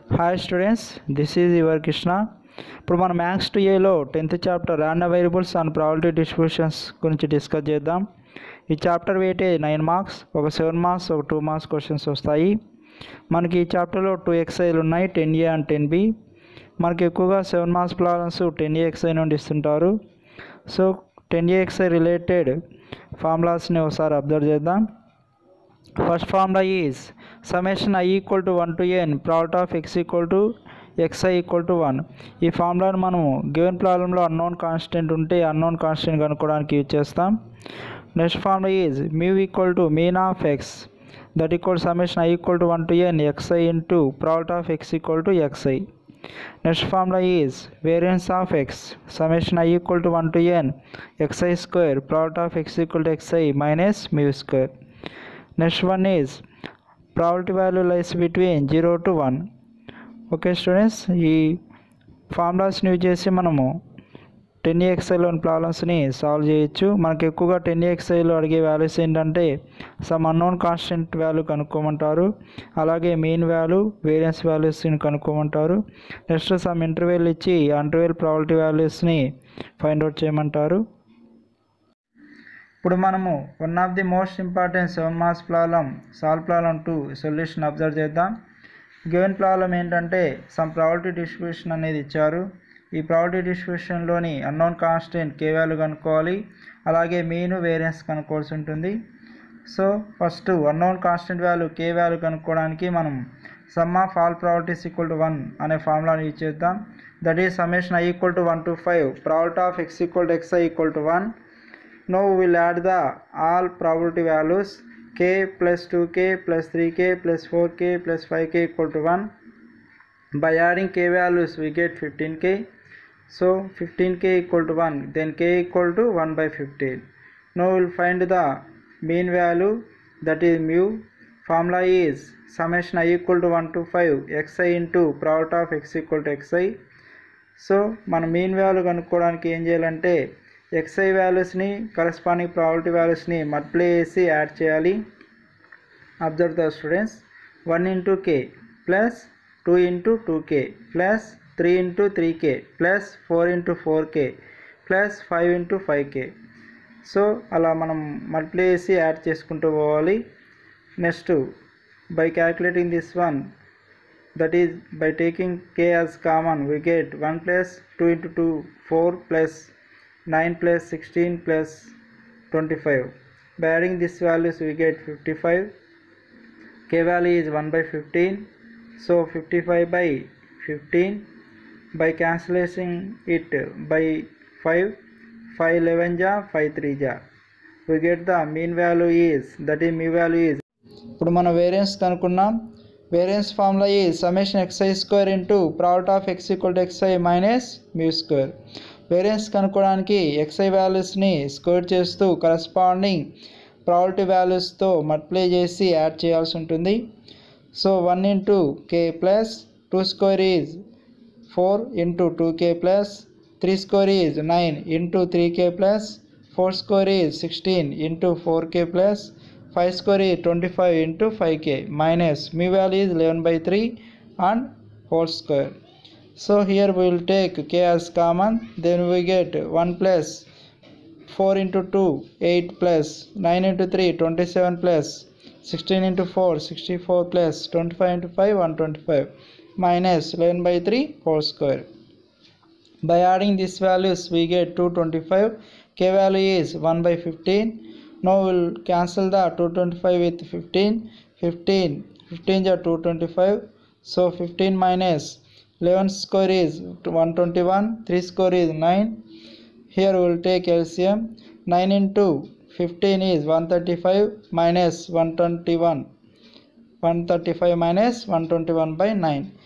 Hi students this is your Krishna ఇప్పుడు మనం maths two ఏలో tenth chapter random variables and probability distributions గురించి discuss చేద్దాం ఈ చాప్టర్ వెయిటే నైన్ మార్క్స్ ఒక సెవెన్ మార్క్స్ ఒక టూ మార్క్స్ క్వశ్చన్స్ వస్తాయి మనకి ఈ చాప్టర్లో టూ ఎక్సైలు ఉన్నాయి ten A and ten B మనకి ఎక్కువగా seven marks problems ten A ఎక్సై నుండి ఇస్తుంటారు సో టెన్ ఏ ఎక్సై రిలేటెడ్ ఫార్ములాస్ని ఒకసారి అబ్జర్వ్ చేద్దాం first formula is summation i equal to one to n product of x equal to x i equal to one ఈ ఫార్ములాను మనము గివెన్ ప్రాబ్లంలో అన్నోన్ కాన్స్టెంట్ ఉంటే అన్నోన్ కాన్స్టెంట్ కనుక్కోవడానికి యూజ్ చేస్తాం next formula is mu equal to mean of x that equal summation i equal to one to n x i into product of x equal to x i next formula is variance of x summation i equal to one to n x i square product of x equal to x i minus mu square next one is probability value lies between zero to one okay students ఈ ఫార్ములాస్ని use చేసి మనము ten ఎక్స్ఐలోని ప్రాబ్లమ్స్ని solve చేయొచ్చు మనకి ఎక్కువగా ten ఎక్స్ఐలో అడిగే values ఏంటంటే సమ్ అన్నోన్ కాన్స్టెంట్ వాల్యూ కనుక్కోమంటారు అలాగే మెయిన్ వాల్యూ వేరియన్స్ వాల్యూస్ని కనుక్కోమంటారు నెక్స్ట్ సమ్ ఇంటర్వెల్ ఇచ్చి ఇంటర్వెల్ ప్రాబిలిటీ వాల్యూస్ని ఫైండ్ అవుట్ చేయమంటారు ఇప్పుడు మనము one of the most important seven marks problem solve problem two solution observe చేద్దాం గివెన్ ప్రాబ్లం ఏంటంటే సమ్ ప్రాబిలిటీ డిస్ట్రిబ్యూషన్ అనేది ఇచ్చారు ఈ ప్రాబిలిటీ డిస్ట్రిబ్యూషన్లోని అన్నోన్ కాన్స్టెంట్ కే వాల్యూ కనుక్కోవాలి అలాగే మీన్ వేరియన్స్ కనుక్కోవాల్సి ఉంటుంది so first unknown constant value k value కనుక్కోవడానికి మనం sum of all probabilities equal to one అనే ఫార్ములాని యూజ్ చేద్దాం that is summation i equal to one to five probability of x equal to x i equal to one now we will add the all probability values k plus 2k plus 3k plus 4k plus 5k equal to 1 by adding k values we get 15k so 15k equal to 1 then k equal to 1 by 15 now we will find the mean value that is mu formula is summation i equal to 1 to 5 xi into product of x equal to xi సో మన mean value కనుక్కోవడానికి ఏం చేయాలంటే x i వాల్యూస్ని corresponding probability వాల్యూస్ని multiply చేసి add చేయాలి observe the students one into k plus two into two k plus three into three k plus four into four k plus five into five k so అలా మనం multiply చేసి add చేసుకుంటూ పోవాలి next by calculating this one that is by taking k as common we get 1 plus 2 into 2 4 plus 9 plus 16 plus 25 by adding these values we get 55 k value is 1 by 15 so 55 by 15 by cancellation it by 5 5 11 ja 5 3 ja we get the mean value is that is mu value is ఇప్పుడు మనం variance కనుక్కున్నాం variance formula ఈ summation x i square into product of x equal to x i minus mu square variance కనుక్కోవడానికి x i వాల్యూస్ని square చేస్తూ corresponding probability వాల్యూస్తో multiply చేసి add చేయాల్సి ఉంటుంది so one into k plus two square is four into two k plus three square is nine into three k plus four square is sixteen into four k plus 5 square is 25 into 5k minus mu value is 11 by 3 and whole square. So here we will take k as common then we get 1 plus 4 into 2 8 plus 9 into 3 27 plus 16 into 4 64 plus 25 into 5 125 minus 11 by 3 whole square. By adding these values we get 225 k value is 1 by 15 now we'll cancel the 225 with 15 15 15 are 225 so 15 minus 11 square is 121 3 square is 9 here we'll take LCM 9 into 15 is 135 minus 121 135 minus 121 by 9